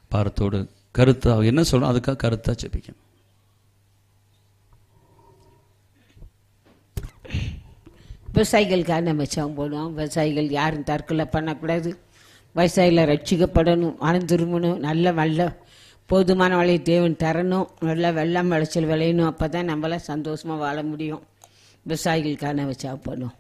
பாரத்தோடு கருத்தா என்ன சொல்லணும் அதுக்காக கருத்தா ஜெபிக்கணும் விவசாயிகளுக்காக நம்ம ஜெபம் போடுவோம் விவசாயிகள் யாரும் தற்கொலை பண்ணக்கூடாது விவசாயிகள் ரட்சிக்கப்படணும் மனம் திரும்பணும் நல்ல நல்ல போதுமான விலையை தேவன் தரணும் நல்ல வெள்ளம் விளைச்சல் விளையணும் அப்போ தான் நம்மளாம் சந்தோஷமாக வாழ முடியும் விவசாயிகளுக்காக நம்ம ஜெபம் பண்ணுவோம்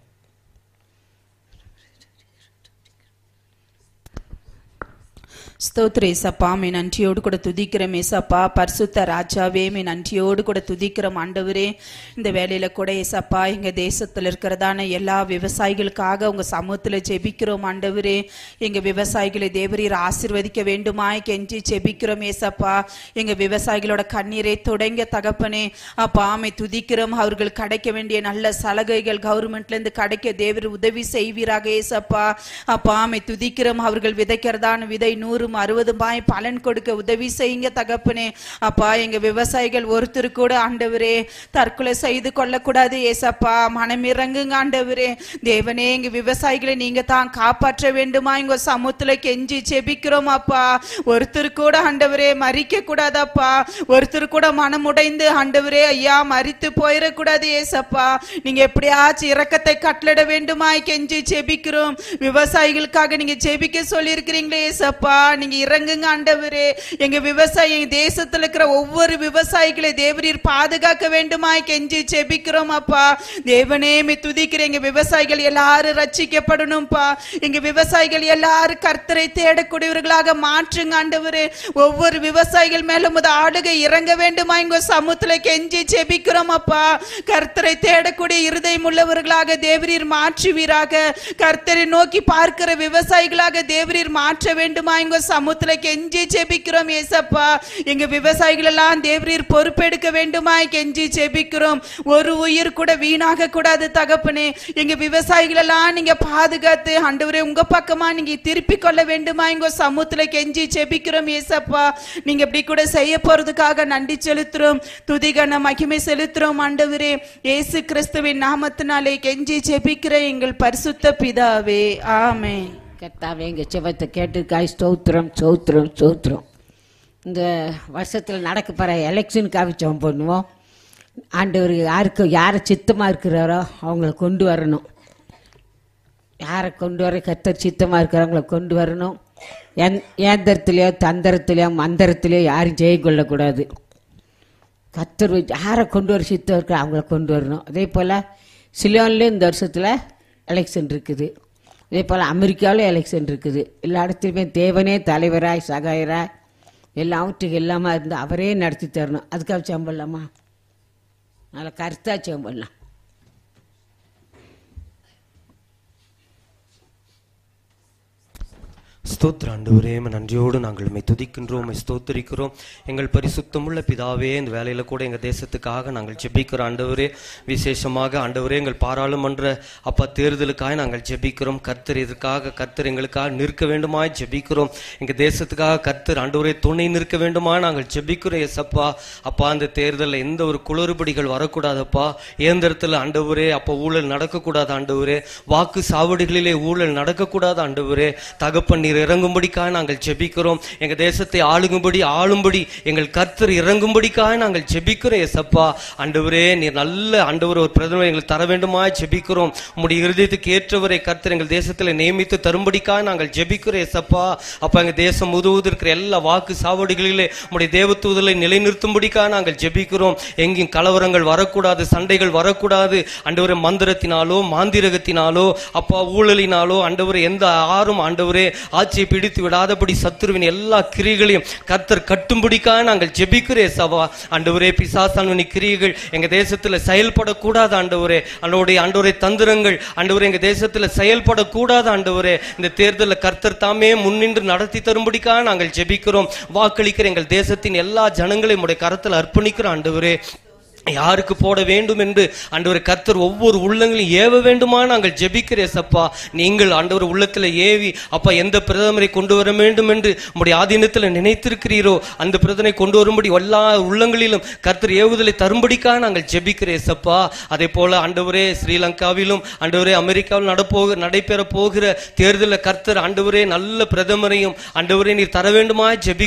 ஸ்தோத்திர ஏசப்பா மே நன்றியோடு கூட துதிக்கிறோம் ஏசப்பா பரிசுத்த ராஜாவே மே நன்றியோடு கூட துதிக்கிறோம் ஆண்டவரே இந்த வேலையில கூட ஏசப்பா எங்க தேசத்துல இருக்கிறதான எல்லா விவசாயிகளுக்காக உங்க சமூகத்துல ஜெபிக்கிறோம் ஆண்டவரே எங்க விவசாயிகளை தேவரீர் ஆசிர்வதிக்க வேண்டுமாய் கெஞ்சி ஜெபிக்கிறோம் ஏசப்பா எங்க விவசாயிகளோட கண்ணீரை தொடங்க தகப்பனே அப்பா ஆமை துதிக்கிறோம் அவர்கள் கிடைக்க வேண்டிய நல்ல சலுகைகள் கவர்மெண்ட்ல இருந்து கிடைக்க தேவர் உதவி செய்வீராக ஏசப்பா அப்பா ஆமை துதிக்கிறோம் அவர்கள் விதைக்கிறதான விதை நூறும் அறுபதுமாய் பலன் கொடுக்க உதவி செய்யுங்க தகப்பனே அப்பா எங்க விவசாயிகள் ஒருத்தர் கூட ஆண்டவரே தற்கொலை செய்து கொள்ளக்கூடாது ஏசப்பா மனம் இறங்குங்க ஆண்டவரே தேவனே எங்க விவசாயிகளை நீங்க தான் காப்பாற்ற வேண்டுமா எங்க சமூகத்துல கெஞ்சி செபிக்கிறோம் அப்பா ஒருத்தர் கூட ஆண்டவரே மறிக்க கூடாதப்பா ஒருத்தர் கூட மனம் உடைந்து ஆண்டவரே ஐயா மறித்து போயிடக்கூடாது ஏசப்பா நீங்க எப்படியாச்சும் இரக்கத்தை கட்டளிட வேண்டுமாய் கெஞ்சி செபிக்கிறோம் விவசாயிகளுக்காக நீங்க ஜெபிக்க சொல்லியிருக்கிறீங்களே ஏசப்பா நீங்க இறங்குங்க ஆண்டவரே எங்க விவசாயி எங்க தேசத்துல இருக்கிற ஒவ்வொரு விவசாயிகளை தேவரீர் பாதுகாக்க வேண்டுமாய் கெஞ்சி செபிக்கிறோம் அப்பா தேவனே மே துதிக்கிற எங்க விவசாயிகள் எல்லாரும் ரட்சிக்கப்படணும்ப்பா எங்க விவசாயிகள் எல்லாரும் கர்த்தரை தேடக்கூடியவர்களாக மாற்றுங்க ஆண்டவரே ஒவ்வொரு விவசாயிகள் மேல முத ஆளுகை இறங்க வேண்டுமா எங்க சமூகத்துல கெஞ்சி செபிக்கிறோம் அப்பா கர்த்தரை தேடக்கூடிய இருதயம் உள்ளவர்களாக தேவரீர் மாற்றுவீராக கர்த்தரை நோக்கி பார்க்கிற விவசாயிகளாக தேவரீர் மாற்ற வேண்டுமா எங்க சமூகத்துல கெஞ்சி ஜெபிக்கிறோம் ஏசப்பா எங்க விவசாயிகள் எல்லாம் தேவரீர் பொறுப்பெடுக்க வேண்டுமா கெஞ்சி ஜெபிக்கிறோம் ஒரு உயிர் கூட வீணாக கூடாது தகப்பனே எங்க விவசாயிகள் எல்லாம் நீங்க பாதுகாத்து ஆண்டவரே உங்க பக்கமா நீங்க திருப்பி கொள்ள வேண்டுமா எங்க சமூகத்துல கெஞ்சி ஜெபிக்கிறோம் ஏசப்பா நீங்க இப்படி கூட செய்ய போறதுக்காக நன்றி செலுத்துறோம் துதிகன மகிமை செலுத்துறோம் ஆண்டவரே இயேசு கிறிஸ்துவின் நாமத்தினாலே கெஞ்சி ஜெபிக்கிற எங்கள் பரிசுத்த பிதாவே ஆமென் கர்த்தாவே எங்கள் செவத்தை கேட்டுக்காய் ஸ்தோத்திரம் ஸ்தோத்திரம் ஸ்தோத்திரம் இந்த வருஷத்தில் நடக்க போகிற எலெக்ஷனுக்காக ஜெபம் பண்ணுவோம் ஆண்டவர் யாருக்கு யாரை சித்தமாக இருக்கிறாரோ அவங்கள கொண்டு வரணும் யாரை கொண்டு வர கத்தர் சித்தமாக இருக்கிறவங்கள கொண்டு வரணும் எந் ஏந்திரத்துலையோ தந்திரத்துலையோ மந்திரத்துலையோ யாரும் ஜெயம் கொள்ளக்கூடாது கத்தர் வச்சு யாரை கொண்டு வர சித்தம் இருக்கிற அவங்கள கொண்டு வரணும் அதே போல் சிலோன்லேயும் இந்த வருஷத்தில் எலெக்ஷன் இருக்குது அதே போல் அமெரிக்காவிலும் எலெக்ஷன் இருக்குது எல்லா இடத்துலையுமே தேவனே தலைவராய் சகாயராய் எல்லாவற்றுக்கும் எல்லாமா இருந்து அவரே நடத்தி தரணும் அதுக்காக செம்படலாமா நல்லா கருத்தாக செம்படலாம் ஸ்தோத்திர ஆண்டவரே உம்மை நன்றியோடு நாங்கள் உம்மை துதிக்கின்றோம் உம்மை ஸ்தோத்திரிக்கிறோம் எங்கள் பரிசுத்தமுள்ள பிதாவே இந்த வேலையில கூட எங்கள் தேசத்துக்காக நாங்கள் ஜெபிக்கிறோம் ஆண்டவரே விசேஷமாக ஆண்டவரே எங்கள் பாராளுமன்ற அப்பா தேர்தலுக்காக நாங்கள் ஜெபிக்கிறோம் கர்த்தர் இதற்காக கர்த்தர் எங்களுக்காக நிற்க வேண்டுமாய் ஜெபிக்கிறோம் எங்கள் தேசத்துக்காக கர்த்தர் ஆண்டவரே துணை நிற்க வேண்டுமா நாங்கள் ஜெபிக்கிறோம் எசப்பா அப்பா அந்த தேர்தலில் எந்த ஒரு குளறுபடிகள் வரக்கூடாதப்பா இயந்திரத்தில் ஆண்டவரே அப்போ ஊழல் நடக்கக்கூடாது ஆண்டவரே வாக்கு சாவடிகளிலே ஊழல் நடக்கக்கூடாது ஆண்டவரே தகப்பன் நீர் இறங்கும்படிக்காக நாங்கள் ஜெபிக்கிறோம் எங்க தேசத்தை ஆளுங்கும்படி ஆளும்படி எங்கள் கர்த்தர் இறங்கும்படிக்காக நாங்கள் ஜெபிக்கிறோம் எசப்பா ஆண்டவரே நீர் நல்ல ஆண்டவர் ஒரு பிரதமர் எங்களுக்கு தர வேண்டுமா ஜெபிக்கிறோம் உம்முடைய இருதயத்துக்கு ஏற்றவரை கர்த்தர் எங்கள் தேசத்தில் நியமித்து தரும்படிக்காக நாங்கள் ஜெபிக்கிறோம் எசப்பா அப்ப எங்க தேசம் முதுவது இருக்கிற எல்லா வாக்கு சாவடிகளிலே உம்முடைய தேவதூதலை நிலைநிறுத்தும்படிக்காக நாங்கள் ஜெபிக்கிறோம் எங்கேயும் கலவரங்கள் வரக்கூடாது சண்டைகள் வரக்கூடாது ஆண்டவரே மந்திரத்தினாலோ மாந்திரகத்தினாலோ அப்பா ஊழலினாலோ ஆண்டவரே எந்த ஆறும் ஆண்டவரே ஆட்சியை பிடித்து விடாதபடி சத்துருவின் எல்லா கிரிகளையும் கர்த்தர் கட்டும்படிக்காக நாங்கள் ஜெபிக்கிறேன் சவா ஆண்டவரே பிசாசான கிரியைகள் எங்க தேசத்துல செயல்படக்கூடாது ஆண்டவரே ஆண்டவருடைய ஆண்டவரே தந்திரங்கள் ஆண்டவரே எங்க தேசத்துல செயல்படக்கூடாது ஆண்டவரே இந்த தேர்தலில் கர்த்தர் தாமே முன்னின்று நடத்தி தரும்படிக்காக நாங்கள் ஜெபிக்கிறோம் வாக்களிக்கிற எங்கள் தேசத்தின் எல்லா ஜனங்களையும் உடைய கரத்தில் அர்ப்பணிக்கிறோம் ஆண்டவரே யாருக்கு போட வேண்டும் என்று ஆண்டவர் கர்த்தர் ஒவ்வொரு உள்ளங்களையும் ஏவ வேண்டுமா நாங்கள் ஜெபிக்கிறேன் சப்பா நீங்கள் ஆண்டவர் உள்ளத்துல ஏவி அப்பா எந்த பிரதமரை கொண்டு வர வேண்டும் என்று உம்முடைய ஆதீனத்தில் நினைத்திருக்கிறீரோ அந்த பிரதமரை கொண்டு வரும்படி எல்லா உள்ளங்களிலும் கர்த்தர் ஏவுதலை தரும்படிக்காக நாங்கள் ஜெபிக்கிறேன் சப்பா அதே போல ஆண்டவரே ஸ்ரீலங்காவிலும் ஆண்டவரே அமெரிக்காவில் நடப்போக நடைபெற போகிற தேர்தலில் கர்த்தர் ஆண்டவரே நல்ல பிரதமரையும் ஆண்டவரே நீர் தர வேண்டுமா ஜெபி